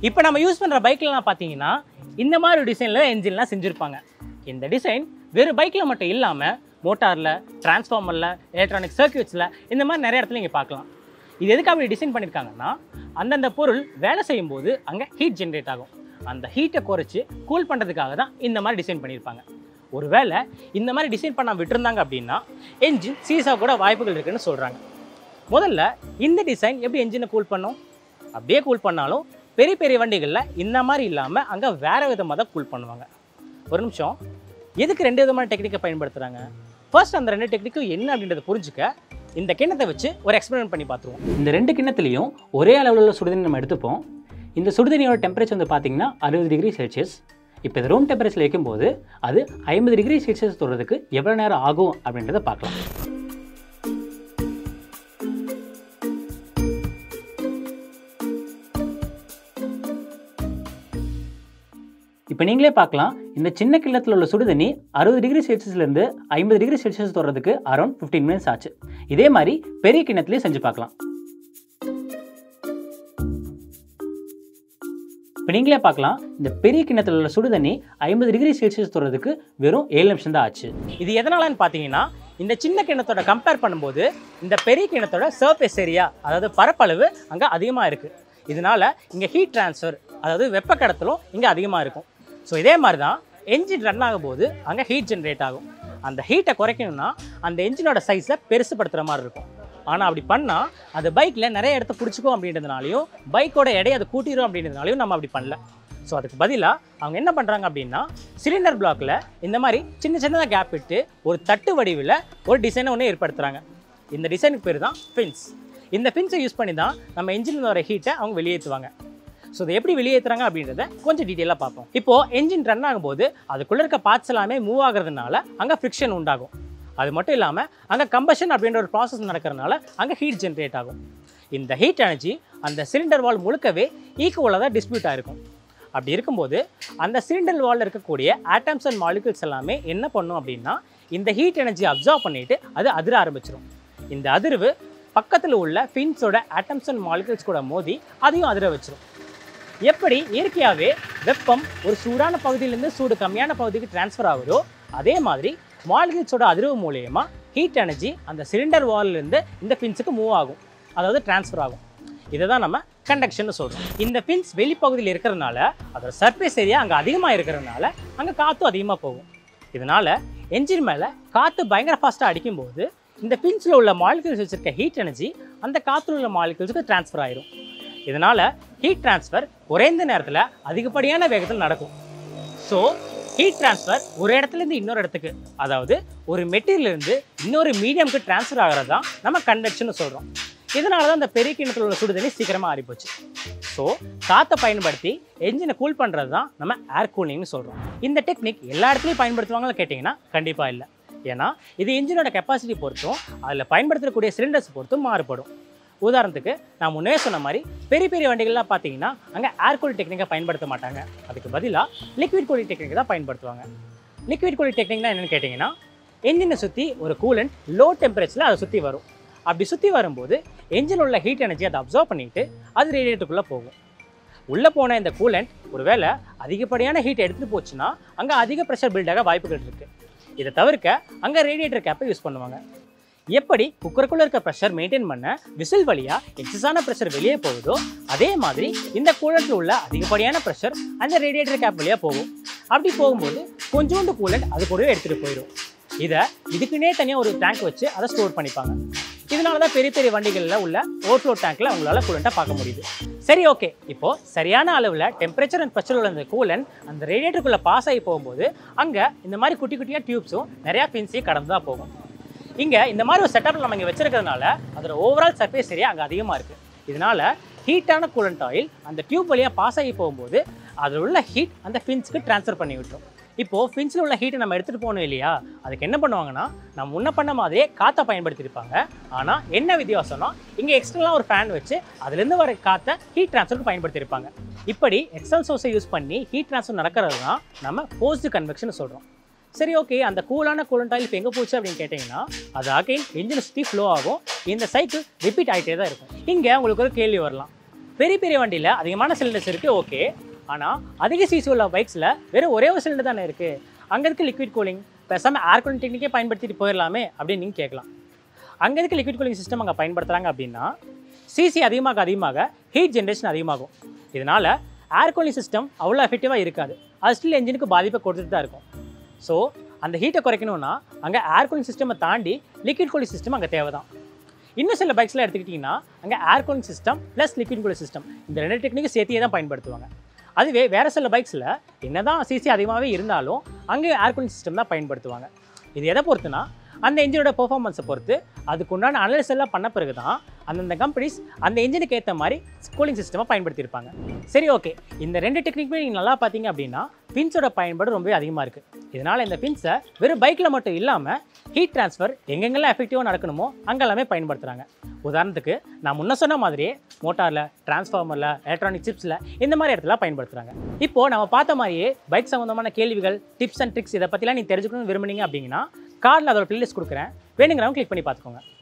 இப்போ நம்ம யூஸ் பண்ணுற பைக்லலாம் பார்த்தீங்கன்னா இந்த மாதிரி டிசைனில் என்ஜின்லாம் செஞ்சுருப்பாங்க இந்த டிசைன் வெறும் பைக்கில் மட்டும் இல்லாமல் மோட்டாரில் டிரான்ஸ்ஃபார்மரில் எலக்ட்ரானிக் சர்க்கியூட்ஸில் இந்த மாதிரி நிறைய இடத்துல நீங்கள் பார்க்கலாம் இது எதுக்கு அப்படி டிசைன் பண்ணியிருக்காங்கன்னா அந்தந்த பொருள் வேலை செய்யும்போது அங்கே ஹீட் ஜென்ரேட் ஆகும் அந்த ஹீட்டை குறைச்சி கூல் பண்ணுறதுக்காக தான் இந்த மாதிரி டிசைன் பண்ணியிருப்பாங்க ஒருவேளை இந்த மாதிரி டிசைன் பண்ண விட்டுருந்தாங்க அப்படின்னா என்ஜின் சீஸாக கூட வாய்ப்புகள் இருக்குன்னு சொல்கிறாங்க முதல்ல இந்த டிசைன் எப்படி என்ஜினை கூல் பண்ணும் அப்படியே கூல் பண்ணாலும் பெரிய பெரிய வண்டிகளில் இந்த மாதிரி இல்லாமல் அங்கே வேறு விதமாக தான் கூல் பண்ணுவாங்க ஒரு நிமிஷம் எதுக்கு ரெண்டு விதமான டெக்னிக்கை பயன்படுத்துகிறாங்க ஃபர்ஸ்ட் அந்த ரெண்டு டெக்னிக்கும் என்ன அப்படின்றத புரிஞ்சுக்க இந்த கிண்ணத்தை வச்சு ஒரு எக்ஸ்பெரிமெண்ட் பண்ணி பார்த்துருவோம் இந்த ரெண்டு கிண்ணத்துலையும் ஒரே அளவில் உள்ள சுடுதண்ணி நம்ம எடுத்துப்போம் இந்த சுடுதண்ணியோட டெம்பரேச்சர் வந்து பார்த்தீங்கன்னா அறுபது டிகிரி செல்சியஸ் இப்போ இது ரூம் டெம்பரேச்சர் வைக்கும்போது அது ஐம்பது டிகிரி செல்சியஸ் தொடுறதுக்கு எவ்வளோ நேரம் ஆகும் அப்படின்றத பார்க்கலாம் இப்போ நீங்களே பார்க்கலாம் இந்த சின்ன கிண்ணத்தில் உள்ள சுடுதண்ணி அறுபது டிகிரி செல்சியஸ்லேருந்து ஐம்பது டிகிரி செல்சியஸ் தொடுறதுக்கு அரௌண்ட் ஃபிஃப்டீன் மினிட்ஸ் ஆச்சு இதே மாதிரி பெரிய கிண்ணத்துலேயும் செஞ்சு பார்க்கலாம் இப்போ நீங்களே பார்க்கலாம் இந்த பெரிய கிண்ணத்தில் உள்ள சுடுதண்ணி ஐம்பது டிகிரி செல்சியஸ் தொடுறதுக்கு வெறும் ஏழு நிமிஷம் தான் ஆச்சு இது எதனாலன்னு பார்த்தீங்கன்னா இந்த சின்ன கிண்ணத்தோட கம்பேர் பண்ணும்போது இந்த பெரிய கிண்ணத்தோட சர்ஃபேஸ் ஏரியா அதாவது பரப்பளவு அங்கே அதிகமாக இருக்குது இதனால இங்கே ஹீட் ட்ரான்ஸ்ஃபர் அதாவது வெப்ப கடத்தலும் இங்கே அதிகமாக இருக்கும் ஸோ இதே மாதிரி தான் என்ஜின் ரன் ஆகும்போது அங்கே ஹீட் ஜென்ரேட் ஆகும் அந்த ஹீட்டை குறைக்கணும்னா அந்த என்ஜினோட சைஸை பெருசுப்படுத்துகிற மாதிரி இருக்கும் ஆனால் அப்படி பண்ணால் அது பைக்கில் நிறைய இடத்த பிடிச்சிக்கும் அப்படின்றதுனாலையும் பைக்கோட எடையை அது கூட்டிடும் அப்படின்றதுனாலையும் நம்ம அப்படி பண்ணல ஸோ அதுக்கு பதிலாக அவங்க என்ன பண்ணுறாங்க அப்படின்னா சிலிண்டர் பிளாக்ல இந்த மாதிரி சின்ன சின்னதாக கேப் விட்டு ஒரு தட்டு வடிவில் ஒரு டிசைனை ஒன்று ஏற்படுத்துகிறாங்க இந்த டிசைனுக்கு பேர் தான் ஃபின்ஸ் இந்த ஃபின்ஸை யூஸ் பண்ணி தான் நம்ம என்ஜினில் வர ஹீட்டை அவங்க வெளியேற்றுவாங்க ஸோ இதை எப்படி வெளியேற்றுறாங்க அப்படின்றத கொஞ்சம் டீட்டெயிலாக பார்ப்போம் இப்போது என்ஜின் ரன் ஆகும்போது அதுக்குள்ளே இருக்க பார்ட்ஸ் எல்லாமே மூவ் ஆகுறதுனால அங்கே ஃப்ரிக்ஷன் உண்டாகும் அது மட்டும் இல்லாமல் அங்கே கம்பஷன் அப்படின்ற ஒரு ப்ராசஸ் நடக்கிறதுனால அங்கே ஹீட் ஜென்ரேட் ஆகும் இந்த ஹீட் எனர்ஜி அந்த சிலிண்டர் வால் முழுக்கவே ஈக்குவலாக தான் டிஸ்பியூட் ஆயிருக்கும் அப்படி இருக்கும்போது அந்த சிலிண்டர் வாலில் இருக்கக்கூடிய ஆட்டம்ஸ் அண்ட் மாலிகுல்ஸ் எல்லாமே என்ன பண்ணும் அப்படின்னா இந்த ஹீட் எனர்ஜி அப்சர்வ் பண்ணிட்டு அது அதிர ஆரம்பிச்சிடும் இந்த அதிர்வு பக்கத்தில் உள்ள ஃபின்ஸோட ஆட்டம்ஸ் அண்ட் மாலிகுல்ஸ் கூட மோதி அதையும் அதிர வச்சிரும் எப்படி இயற்கையாகவே வெப்பம் ஒரு சூடான பகுதியிலேருந்து சூடு கம்மியான பகுதிக்கு ட்ரான்ஸ்ஃபர் ஆகுதோ அதே மாதிரி மாலிகுல்ஸோட அதிர்வு மூலயமா ஹீட் எனர்ஜி அந்த சிலிண்டர் வால்லேருந்து இந்த ஃபின்ஸுக்கு மூவ் ஆகும் அதாவது ட்ரான்ஸ்ஃபர் ஆகும் இதை தான் நம்ம கண்டக்ஷன் சொல்கிறோம் இந்த ஃபின்ஸ் வெளிப்பகுதியில் இருக்கிறதுனால அதோட சர்ஃபேஸ் ஏரியா அங்கே அதிகமாக இருக்கிறதுனால அங்கே காற்றும் அதிகமாக போகும் இதனால் என்ஜின் மேலே காற்று பயங்கர ஃபாஸ்ட்டாக அடிக்கும்போது இந்த ஃபின்ஸில் உள்ள மாலிகுல்ஸ் வச்சிருக்க ஹீட் எனர்ஜி அந்த காற்றுல உள்ள மாலிகுல்ஸுக்கு ட்ரான்ஸ்ஃபர் ஆயிரும் இதனால் ஹீட் ட்ரான்ஸ்ஃபர் குறைந்த நேரத்தில் அதிகப்படியான வேகத்தில் நடக்கும் ஸோ ஹீட் ட்ரான்ஸ்ஃபர் ஒரு இடத்துலேருந்து இன்னொரு இடத்துக்கு அதாவது ஒரு மெட்டீரியல்லேருந்து இன்னொரு மீடியம்க்கு ட்ரான்ஸ்ஃபர் ஆகிறது தான் நம்ம கண்டக்ஷன் சொல்கிறோம் இதனால தான் இந்த பெரிய கிணத்துல உள்ள சுடுதண்ணி சீக்கிரமாக ஆறிப்போச்சு ஸோ காற்றை பயன்படுத்தி என்ஜினை கூல் பண்ணுறது தான் நம்ம ஏர் கூலிங்னு சொல்கிறோம் இந்த டெக்னிக் எல்லா இடத்துலையும் பயன்படுத்துவாங்கன்னு கேட்டிங்கன்னா கண்டிப்பாக இல்லை ஏன்னா இது என்ஜினோட கெப்பாசிட்டி பொறுத்தும் அதில் பயன்படுத்தக்கூடிய சிலிண்டர்ஸ் பொறுத்தும் மாறுபடும் உதாரணத்துக்கு நான் முன்னே சொன்ன மாதிரி பெரிய பெரிய வண்டிகள்லாம் பார்த்தீங்கன்னா அங்கே ஏர் கூல் டெக்னிக்கை பயன்படுத்த மாட்டாங்க அதுக்கு பதிலாக லிக்விட் கூலிங் டெக்னிக் தான் பயன்படுத்துவாங்க லிக்விட் கூலிங் டெக்னிக்னா என்னென்னு கேட்டிங்கன்னா என்ஜினை சுற்றி ஒரு கூலண்ட் லோ டெம்பரேச்சரில் அதை சுற்றி வரும் அப்படி சுற்றி வரும்போது என்ஜின் உள்ள ஹீட் எனர்ஜி அதை அப்சர்வ் பண்ணிட்டு அது ரேடியேட்டருக்குள்ளே போகும் உள்ளே போன இந்த கூலண்ட் ஒருவேளை அதிகப்படியான ஹீட் எடுத்துகிட்டு போச்சுன்னா அங்கே அதிக ப்ரெஷர் பில்டாக வாய்ப்புகள் இருக்குது இதை தவிர்க்க அங்கே ரேடியேட்டர் கேப்பை யூஸ் பண்ணுவாங்க எப்படி குக்கருக்குள்ள இருக்க ப்ரெஷர் மெயின்டைன் பண்ண விசில் வழியா எக்ஸஸான ப்ரெஷர் வெளியே போகுதோ அதே மாதிரி இந்த கூலண்ட்ல உள்ள அதிகப்படியான ப்ரெஷர் அந்த ரேடியேட்டர் கேப் வழியா போகும் அப்படி போகும்போது கொஞ்சோண்டு கூலண்ட் அது கூடவே எடுத்துகிட்டு போயிடும் இதை இதுக்குன்னே தனியாக ஒரு டேங்க் வச்சு அதை ஸ்டோர் பண்ணிப்பாங்க இதனால தான் பெரிய பெரிய வண்டிகளில் உள்ள ஓவர்ஃப்ளோ டேங்க்ல உங்களால கூலண்ட்டை பார்க்க முடியுது சரி ஓகே இப்போ சரியான அளவில் டெம்பரேச்சர் அண்ட் ப்ரெஷர் உள்ள அந்த கூலண்ட் அந்த ரேடியேட்டருக்குள்ளே பாஸ் ஆகி போகும்போது அங்கே இந்த மாதிரி குட்டி குட்டியாக டியூப்ஸும் நிறையா பின்ஸையும் கடந்து தான் போகும் இங்கே இந்த மாதிரி ஒரு செட்டப் நம்ம இங்கே வச்சிருக்கிறதுனால அதோட ஓவரால் சர்ஃபேஸ் ஏரியா அங்கே அதிகமாக இருக்குது இதனால ஹீட்டான கூலண்ட் ஆயில் அந்த டியூப் வழியாக பாஸ் ஆகி போகும்போது அதில் உள்ள ஹீட் அந்த ஃபின்ஸ்க்கு ட்ரான்ஸ்ஃபர் பண்ணி விட்டுரும் இப்போது ஃபின்ஸில் உள்ள ஹீட்டை நம்ம எடுத்துகிட்டு போகணும் இல்லையா அதுக்கு என்ன பண்ணுவாங்கன்னா நம்ம முன்ன பண்ண மாதிரியே காற்றை பயன்படுத்தியிருப்பாங்க ஆனால் என்ன வித்தியாசம்னா இங்கே எக்ஸ்ட்ரலாக ஒரு ஃபேன் வச்சு அதுலேருந்து வர காற்றை ஹீட் ட்ரான்ஸ்ஃபருக்கு பயன்படுத்தியிருப்பாங்க இப்படி எக்ஸ்டர்னல் சோர்ஸை யூஸ் பண்ணி ஹீட் ட்ரான்ஸ்ஃபர் நடக்கிறது தான் நம்ம போஸ்ட் கன்வெக்ஷன் சொல்கிறோம் சரி ஓகே அந்த கூலான கூலண்ட் ஆயில் இப்போ எங்கே போச்சு அப்படின்னு கேட்டிங்கன்னா அது அகைன் என்ஜினை சுற்றி ஃப்ளோ ஆகும் இந்த சைக்கிள் ரிப்பீட் ஆகிட்டே தான் இருக்கும் இங்கே உங்களுக்கு ஒரு கேள்வி வரலாம் பெரிய பெரிய வண்டியில் அதிகமான சிலிண்டர்ஸ் இருக்குது ஓகே ஆனால் அதிக சிசி உள்ள பைக்ஸில் வெறும் ஒரே ஒரு சிலிண்டர் தானே இருக்குது அங்கே இருக்க லிக்விட் கூலிங் பேசாமல் ஏர் கூலிங் டெக்னிக்கே பயன்படுத்திட்டு போயிடலாமே அப்படின்னு நீங்கள் கேட்கலாம் அங்கே இருக்க லிக்விட் கூலிங் சிஸ்டம் அங்கே பயன்படுத்துகிறாங்க அப்படின்னா சிசி அதிகமாக அதிகமாக ஹீட் ஜென்ரேஷன் அதிகமாகும் இதனால் ஏர் கூலிங் சிஸ்டம் அவ்வளோ எஃபெக்டிவாக இருக்காது அது ஸ்டில் என்ஜினுக்கு பாதிப்பை கொடுத்துட்டு தான் இருக்கும் ஸோ அந்த ஹீட்டை குறைக்கணும்னா அங்கே ஏர் கூலிங் சிஸ்டமை தாண்டி லிக்விட் கூலிங் சிஸ்டம் அங்கே தேவை தான் இன்னும் சில பைக்ஸில் எடுத்துக்கிட்டிங்கன்னா அங்கே air cooling system plus liquid cooling system இந்த ரெண்டு டெக்னிக்கும் சேர்த்தியே தான் பயன்படுத்துவாங்க அதுவே வேறு சில பைக்ஸில் என்னதான் சிசி அதிகமாகவே இருந்தாலும் அங்கே ஏர் கூலிங் சிஸ்டம் தான் பயன்படுத்துவாங்க இது எதை பொறுத்துனா அந்த இன்ஜினோட பெர்ஃபார்மன்ஸை பொறுத்து அதுக்கு உண்டான அனலிஸ் எல்லாம் பண்ண பிறகு தான் அந்தந்த கம்பெனிஸ் அந்த இன்ஜினுக்கு ஏற்ற மாதிரி கூலிங் சிஸ்டமாக பயன்படுத்தியிருப்பாங்க சரி ஓகே இந்த ரெண்டு டெக்னிக்குமே நீங்கள் நல்லா பார்த்தீங்க அப்படின்னா பின்ஸோட பயன்பாடு ரொம்பவே அதிகமாக இருக்குது இதனால் இந்த பின்ஸை வெறும் பைக்கில் மட்டும் இல்லாமல் ஹீட் ட்ரான்ஸ்ஃபர் எங்கெங்கெல்லாம் எஃபெக்டிவாக நடக்கணுமோ அங்கெல்லாமே பயன்படுத்துகிறாங்க உதாரணத்துக்கு நான் முன்ன சொன்ன மாதிரியே மோட்டாரில் டிரான்ஸ்ஃபார்மரில் எலக்ட்ரானிக் சிப்ஸில் இந்த மாதிரி இடத்துல பயன்படுத்துகிறாங்க இப்போது நம்ம பார்த்த மாதிரியே பைக் சம்மந்தமான கேள்விகள் டிப்ஸ் அண்ட் ட்ரிக்ஸ் இதை பற்றிலாம் நீங்கள் தெரிஞ்சுக்கணும்னு விரும்புனீங்க அப்படின்னா கார்டில் அதோட ப்ளேலிஸ்ட் கொடுக்குறேன் வேணுங்கிறவங்க கிளிக் பண்ணி பார்த்துக்கோங்க